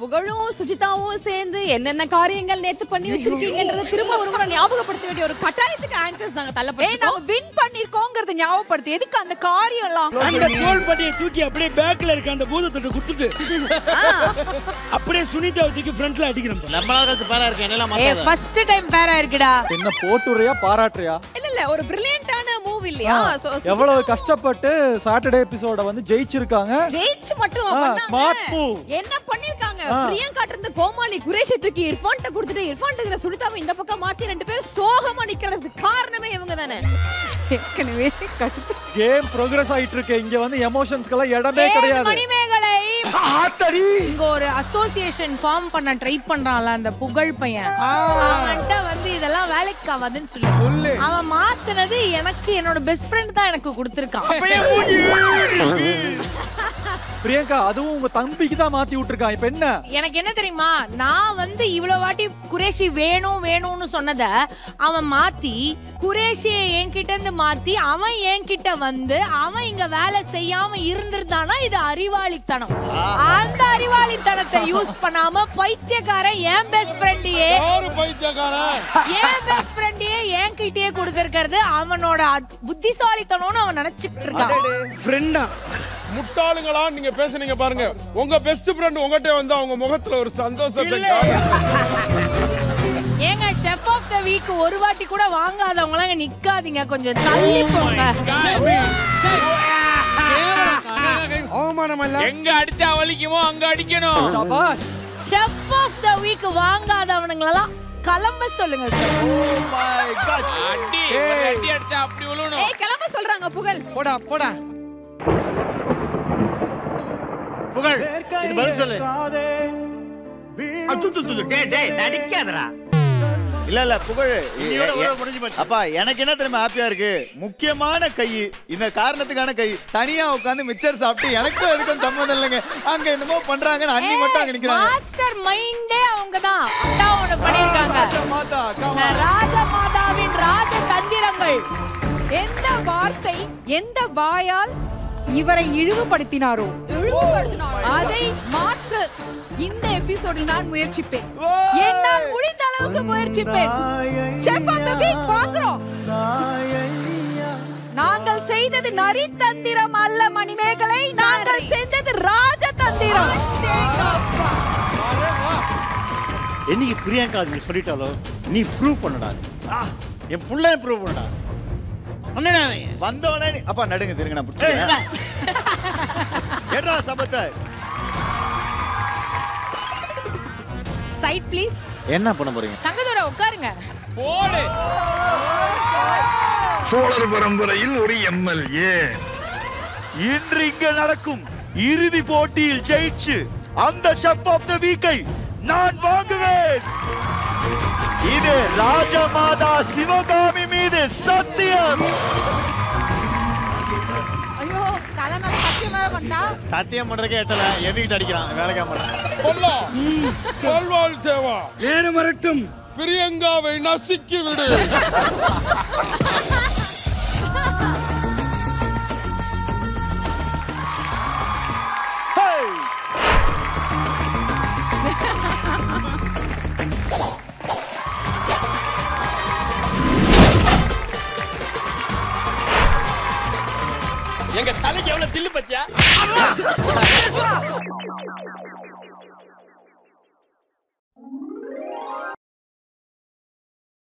புகழும் சுஜிதாவும் சேர்ந்து என்னென்ன காரியங்கள் நேத்து பண்ணி வச்சிருக்கீங்கன்றத திரும்ப ஒரு முறை ஞாபகப்படுத்த வேண்டிய ஒரு கட்டாயத்துக்கு ஆங்கர்ஸ் நாங்க ஏய் தள்ளப்பட்டோம் நாங்க வின் பண்ணிருக்கோங்கறத ஞாபகப்படுத்து எதுக்கு அந்த காரியம் எல்லாம் அந்த தோல் பட்டியை தூக்கி அப்படியே பேக்ல இருக்க அந்த பூதத்தொட்டை கொடுத்துட்டு அப்படியே சுனிதாவை தூக்கி ஃப்ரண்ட்ல அடிக்கிறோம் நம்ம நாள் கழிச்சு பேரா இருக்கு என்னெல்லாம் ஏ மாத்தாத ஃபர்ஸ்ட் டைம் பேரா இருக்குடா என்ன போட்டுறியா பாராட்டுறியா இல்ல இல்ல ஒரு பிரில்லியன்ட்டான மூவ் இல்லையா So, சுஜிதா எவ்வளவு கஷ்டப்பட்டு சாட்டர்டே எபிசோட வந்து ஜெயிச்சிருக்காங்க ஜெயிச்சு மட்டும் ஆ, பண்ணாங்க. smart move. என்ன பண்ணிருக்காங்க பிரியங்கா இருந்து கோமாளி குரேஷை தூக்கி இர்ஃபான்ட்ட கொடுத்துட்டு இர்ஃபான் இருக்கிற சுனிதாவை இந்த பக்கம் மாத்தி ரெண்டு பேரும் சோகமா நிக்கிறதுக்கு காரணமே இவங்க தானே ஏற்கனவே கடுப்பு கேம் ப்ரோக்ரஸ் ஆயிட்டு இருக்கு இங்க வந்து எமோஷன்ஸ்க்கெல்லாம் இடமே கிடையாது மணிமேகலை இங்க ஒரு அசோசியேஷன் ஃபார்ம் பண்ண ட்ரை பண்றான்ல அந்த புகழ் பையன் அவன்கிட்ட வந்து இதெல்லாம் வேலைக்கு ஆகாதுன்னு சொல்லு அவன் மாத்துனது எனக்கு என்னோட பெஸ்ட் ஃப்ரெண்ட் தான் எனக்கு கொடுத்திருக்கான் பிரியங்கா அதுவும் உங்க தம்பிக்கு தான் மாத்தி விட்டுருக்கான் இப்ப என்ன எனக்கு என்ன தெரியுமா நான் வந்து இவ்வளவு வாட்டி குரேஷி வேணும் வேணும்னு சொன்னத அவன் மாத்தி குரேஷியை என்கிட்ட இருந்து மாத்தி அவன் என்கிட்ட வந்து அவன் இங்க வேலை செய்யாம இருந்திருந்தானா இது அறிவாளித்தனம் அந்த அறிவாளித்தனத்தை யூஸ் பண்ணாம பைத்தியக்காரன் என் பெஸ்ட் ஃப்ரெண்டையே யாரு பைத்தியக்காரன் என் பெஸ்ட் ஃப்ரெண்டையே என்கிட்டயே கொடுத்திருக்கிறது அவனோட அத்- புத்திசாலித்தனம்னு அவன் நினைச்சிட்டு இருக்கான் ஃப்ரெண்டா முட்டாளுங்களா நீங்க பேசுனீங்க பாருங்க உங்க பெஸ்ட் ஃப்ரெண்ட் உங்ககிட்ட வந்து அவங்க முகத்துல ஒரு சந்தோஷத்தை காணுங்க. ஏங்க ஷெஃப் ஆஃப் த வீக் ஒரு வாட்டி கூட வாங்காதவங்க எல்லாம் இங்க நிக்காதீங்க கொஞ்சம் தள்ளி போங்க அவமானம் இல்ல எங்க அடிச்சா வலிக்குமோ அங்க அடிக்கணும் சபாஷ் ஷெஃப் ஆஃப் த வீக் வாங்காதவனுங்களெல்லாம் கிளம்ப சொல்லுங்க சார் அடி ஒரு அடி அடிச்சா அப்படி விழுணும் ஏய் கிளம்ப சொல்றாங்க புகழ் போடா போடா புகழ் இது பதில் சொல்லு நடிக்காதடா இல்ல இல்ல புகழ் இன்னையோட உறவு முடிஞ்சு போச்சு. அப்பா எனக்கு என்ன தெரியுமா ஹாப்பியா இருக்கு முக்கியமான கை இந்த காரணத்துக்கான கை தனியா உட்கார்ந்து மிச்சர் சாப்பிட்டு எனக்கும் எதுக்கும் சம்மந்தம் இல்லைங்க அங்க என்னமோ பண்றாங்கன்னு அண்ணி மட்டும் அங்க நிக்கிறாங்க மாஸ்டர் மைண்டே அவங்கதான் அதான் ஒண்ணு பண்ணிருக்காங்க மாதா come on. ராஜமாதாவின் ராஜ தந்திரங்கள் எந்த வார்த்தை எந்த வாயால் இவரை இழிவுபடுத்தினாரோ இழிவுபடுத்தினாரோ? அதை மாற்ற இந்த எபிசோடில் நான் முயற்சிப்பேன் ஓய். என்னால் முடிந்த அளவுக்கு முயற்சிப்பேன் Chef of the week வாங்குறோம் நாங்கள் செய்தது நரி தந்திரம் அல்ல மணிமேகலை நாங்கள் செய்தது ராஜ தந்திரம் அடேங்கப்பா. என்னைக்கு பிரியங்கா நீ சொல்லிட்டாலோ நீ ப்ரூவ் பண்ணடா என் புள்ள ப்ரூவ் பண்ணடா வந்தவனே நீ- அப்பா நடுங்க திருங்க நான் பிடிச்சேன் ஏடா சபத்தை சைட் ப்ளீஸ் என்ன பண்ண போறீங்க தங்கதுரை உட்காருங்க போடு சோழர் பரம்பரையில் ஒரு எம்எல்ஏ இன்று இங்க நடக்கும் இறுதி போட்டியில் ஜெயிச்சு அந்த ஷெஃப் ஆஃப் த வீக்கை நான் வாங்குவேன் இது ராஜமாதா சிவகாமி மீது சத்தியம் ஐயோ தலை மேல சத்தியம் வேற பண்ணா சத்தியம் பண்றதுக்கே எட்டல எவிக்கிட்டு அடிக்கிறான் வேலைக்கா மாட்டேன் பொல்லா சொல்வாள் சேவா நேரம் வரட்டும் பிரியங்காவை நசுக்கி விடு எங்க தலைக்கு எவ்வளவு தில்லு பத்தியா